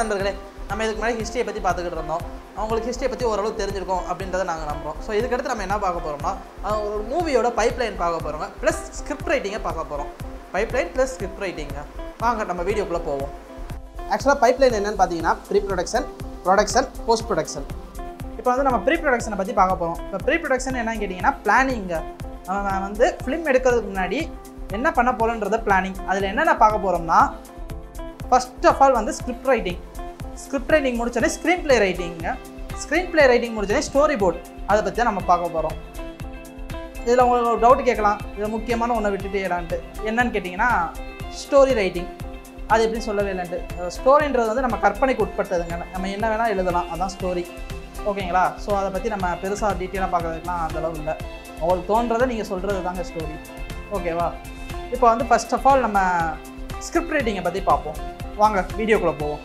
நண்பர்களே நம்ம இதுக்கு முன்னாடி ஹிஸ்ட்ரியை பற்றி பார்த்துக்கிட்டு இருந்தோம் அவங்களுக்கு ஹிஸ்ட்ரியை பற்றி ஓரளவு தெரிஞ்சிருக்கும் அப்படின்றத நாங்கள் நம்புறோம் ஸோ இதுக்கடுத்து நம்ம என்ன பார்க்க போகிறோம்னா அஹ் ஒரு மூவியோட பைப்லைன் பார்க்க போகிறோங்க ப்ளஸ் ஸ்கிரிப்ட் ரைட்டிங்கை பார்க்க போகிறோம் பைப்லைன் ப்ளஸ் ஸ்கிரிப்ட் ரைட்டிங்க வாங்க நம்ம வீடியோக்குள்ளே போவோம் ஆக்சுவலாக பைப்லைன் என்னன்னு பார்த்தீங்கன்னா pre production production post production இப்போ வந்து நம்ம ப்ரீ ப்ரொடக்ஷனை பற்றி பார்க்க போகிறோம் இப்போ ப்ரீ ப்ரொடக்ஷன் என்னன்னு கேட்டிங்கன்னா பிளானிங்க நம்ம வந்து ஃபிலிம் எடுக்கிறதுக்கு முன்னாடி என்ன பண்ண போகிறோன்றத பிளானிங் அதில் என்னென்ன பார்க்க போகிறோம்னா ஃபர்ஸ்ட் ஆஃப் ஆல் வந்து ஸ்கிரிப்ட் ரைட்டிங் ஸ்கிரிப்ட் ரைட்டிங் முடிச்சோடனே ஸ்க்ரீன் ப்ளே ரைட்டிங்க ஸ்க்ரீன் ப்ளே ரைட்டிங் முடிச்சோடனே ஸ்டோரி போர்ட் அதை பற்றி தான் நம்ம பார்க்க போகிறோம் இதில் உங்களுக்கு ஒரு டவுட் கேட்கலாம் இதில் முக்கியமான ஒன்றை விட்டுட்டு ஏடான்ட்டு என்னன்னு கேட்டிங்கன்னா ஸ்டோரி ரைட்டிங் அது எப்படி சொல்லவே இல்லைன்ட்டு ஸ்டோரின்றது வந்து நம்ம கற்பனைக்கு உட்பட்டதுங்க நம்ம என்ன வேணால் எழுதலாம் அதான் ஸ்டோரி ஓகேங்களா ஸோ அதை பற்றி நம்ம பெருசாக டீட்டெயிலாக பார்க்கறதுக்குலாம் அந்த அளவு இல்லை உங்களுக்கு தோன்றதை நீங்கள் சொல்கிறது தாங்க ஸ்டோரி ஓகேவா இப்போ வந்து ஃபர்ஸ்ட் ஆஃப் ஆல் நம்ம ஸ்கிரிப்ட் ரைட்டிங்கை பற்றி பார்ப்போம் வாங்க வீடியோக்குள்ளே போவோம்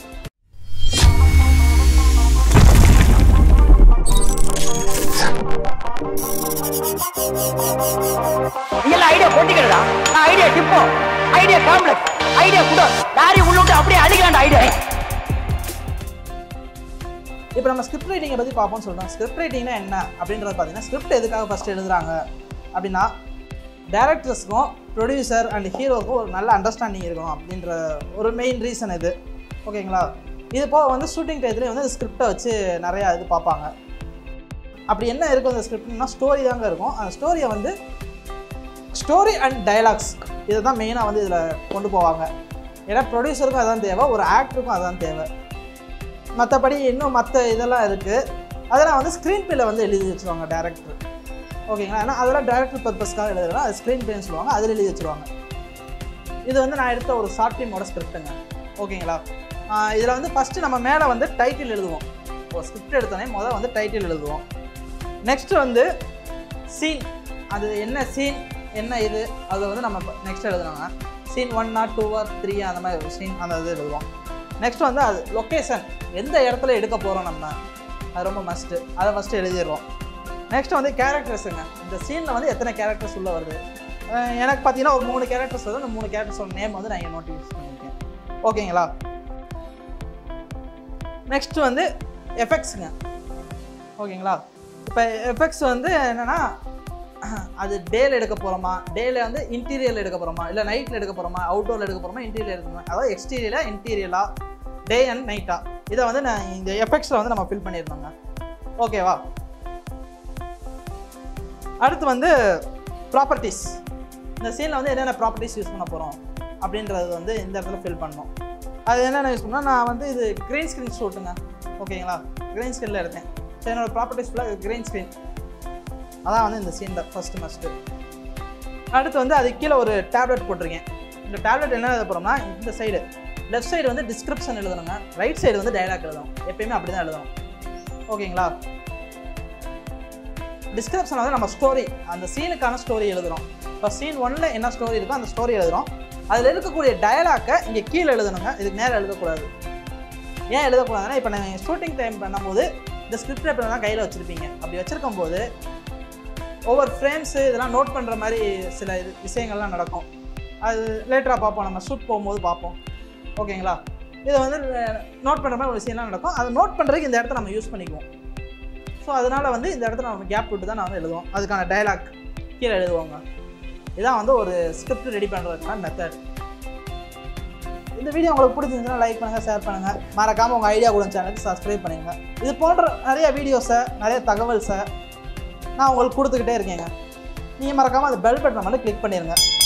இதெல்லாம் ஐடியா போட்டிக்கிறடா idea depot idea complex idea குடோ லாரி உள்ளுட்டு அப்படியே அடிக்கலாம்டா ஐடியா இப்போ நம்ம ஸ்கிரிப்ட் ரைட்டிங்கை பற்றி பார்ப்போம்னு சொல்கிறோம் ஸ்கிரிப்ட் ரைட்டிங்னா என்ன அப்படின்றது பார்த்தீங்கன்னா ஸ்கிரிப்ட் எதுக்காக ஃபஸ்ட் எழுதுறாங்க அப்படின்னா டேரக்டர்ஸ்க்கும் ப்ரொடியூசர் அண்ட் ஹீரோவுக்கும் ஒரு நல்ல அண்டர்ஸ்டாண்டிங் இருக்கணும் அப்படின்ற ஒரு மெயின் ரீசன் இது ஓகேங்களா இது போக வந்து ஷூட்டிங் டயத்துலேயே வந்து ஸ்கிரிப்டை வச்சு நிறையா இது பார்ப்பாங்க அப்படி என்ன இருக்கும் அந்த ஸ்கிரிப்ட்னா ஸ்டோரி தாங்க இருக்கும் அந்த ஸ்டோரியை வந்து ஸ்டோரி அண்ட் டயலாக்ஸ் இதை தான் மெயினாக வந்து இதில் கொண்டு போவாங்க ஏன்னா ப்ரொடியூசருக்கும் அதான் தேவை ஒரு ஆக்டருக்கும் அதான் தேவை மற்றபடி இன்னும் மற்ற இதெல்லாம் இருக்குது அதெல்லாம் வந்து ஸ்க்ரீன் பிளேல வந்து எழுதி வச்சுருவாங்க டேரக்டர் ஓகேங்களா ஏன்னா அதெல்லாம் டேரக்டர் பர்பஸ்க்காக எழுதுறா அது ஸ்க்ரீன் பிளேன்னு சொல்லுவாங்க அதில் எழுதி வச்சுருவாங்க இது வந்து நான் எடுத்த ஒரு ஷார்ட் ஃபிலிமோட ஸ்கிரிப்ட்டுங்க ஓகேங்களா இதில் வந்து ஃபஸ்ட்டு நம்ம மேலே வந்து டைட்டில் எழுதுவோம் ஒரு ஸ்கிரிப்ட் எடுத்தோடனே முதல் வந்து டைட்டில் எழுதுவோம் நெக்ஸ்ட்டு வந்து சீன் அது என்ன சீன் என்ன இது அதை வந்து நம்ம நெக்ஸ்ட் எழுதுனாங்க scene one not two or three அந்த மாதிரி ஒரு சீன் அந்த இது எழுதுவோம் நெக்ஸ்ட் வந்து அது லொக்கேஷன் எந்த இடத்துல எடுக்க போகிறோம் நம்ம அது ரொம்ப மஸ்ட்டு அதை ஃபஸ்ட்டு எழுதிடுறோம் நெக்ஸ்ட் வந்து கேரக்டர்ஸுங்க இந்த சீனில் வந்து எத்தனை கேரக்டர்ஸ் உள்ள வருது அஹ் எனக்கு பார்த்தீங்கன்னா ஒரு மூணு கேரக்டர்ஸ் வருது அந்த மூணு கேரக்டர்ஸோட நேம் வந்து நான் இங்கே நோட்டிஃபிகேஸ் பண்ணியிருக்கேன் ஓகேங்களா நெக்ஸ்ட் வந்து எஃபெக்ட்ஸுங்க ஓகேங்களா இப்போ எஃபெக்ட்ஸ் வந்து என்னென்னா அது டேல எடுக்க போகிறோமா டேல வந்து இன்டீரியரில் எடுக்க போகிறோமா இல்லை நைட்டில் எடுக்க போகிறோமா அவுட்டோரில் எடுக்க போகிறோமா இன்டீரியர் எடுக்க போகிறோமா அதாவது எக்ஸ்டீரியரா இன்டீரியலா டே அண்ட் நைட்டா இதை வந்து நான் இந்த எஃபெக்ட்ஸில் வந்து நம்ம ஃபில் பண்ணியிருந்தோங்க ஓகேவா அடுத்து வந்து ப்ராப்பர்ட்டிஸ் இந்த சீனில் வந்து என்னென்ன ப்ராப்பர்ட்டிஸ் யூஸ் பண்ண போகிறோம் அப்படின்றது வந்து இந்த இடத்துல ஃபில் பண்ணோம் அது என்னென்ன யூஸ் பண்ணால் நான் வந்து இது க்ரீன் ஸ்க்ரீன் ஷூட்டுங்க ஓகேங்களா க்ரீன் ஸ்க்ரீனில் எடுத்தேன் ஸோ என்னோட ப்ராப்பர்ட்டிஸ் ஃபுல்லாக க்ரீன் ஸ்க்ரீன் அதான் வந்து இந்த சீனில் ஃபஸ்ட்டு மஸ்ட்டு அடுத்து வந்து அது கீழே ஒரு டேப்லெட் போட்டிருக்கேன் இந்த டேப்லெட் என்ன எழுத போகிறோம்னா இந்த சைடு லெஃப்ட் சைடு வந்து டிஸ்கிரிப்ஷன் எழுதணுங்க ரைட் சைடு வந்து டைலாக் எழுதணும் எப்பயுமே அப்படி தான் எழுதணும் ஓகேங்களா டிஸ்கிரிப்ஷனில் வந்து நம்ம ஸ்டோரி அந்த சீனுக்கான ஸ்டோரி எழுதுறோம் இப்போ சீன் ஒன்ல என்ன ஸ்டோரி இருக்கோ அந்த ஸ்டோரி எழுதுறோம் அதில் இருக்கக்கூடிய டயலாக்கை இங்கே கீழே எழுதணுங்க இதுக்கு நேரம் எழுதக்கூடாது ஏன் எழுதக்கூடாதுன்னா இப்போ நீங்கள் ஷூட்டிங் டைம் பண்ணும்போது இந்த ஸ்கிரிப்ட் பேப்பர் தான் கையில் வச்சுருப்பீங்க அப்படி வச்சுருக்கும் போது ஒவ்வொரு ஃப்ரேம்ஸு இதெல்லாம் நோட் பண்ணுற மாதிரி சில இது விஷயங்கள்லாம் நடக்கும் அது லேட்டராக பார்ப்போம் நம்ம ஷூட் போகும்போது பார்ப்போம் ஓகேங்களா இதை வந்து நோட் பண்ணுற மாதிரி ஒரு விஷயம்லாம் நடக்கும் அதை நோட் பண்ணுறதுக்கு இந்த இடத்த நம்ம யூஸ் பண்ணிக்குவோம் ஸோ அதனால் வந்து இந்த இடத்துல நம்ம கேப் விட்டு தான் நான் வந்து எழுதுவோம் அதுக்கான டைலாக் கீழே எழுதுவோங்க இதான் வந்து ஒரு ஸ்கிரிப்ட் ரெடி பண்ணுறதுக்கான மெத்தட் இந்த வீடியோ உங்களுக்கு பிடிச்சிருந்துச்சுன்னா லைக் பண்ணுங்கள் ஷேர் பண்ணுங்கள் மறக்காமல் உங்கள் ஐடியா கூட சேனலுக்கு சப்ஸ்கிரைப் பண்ணுங்க இது போன்ற நிறைய வீடியோஸை நிறைய தகவல்ஸை நான் உங்களுக்கு கொடுத்துக்கிட்டே இருக்கேங்க நீங்கள் மறக்காமல் அந்த பெல் பட்டனை மட்டும் கிளிக் பண்ணிடுங்க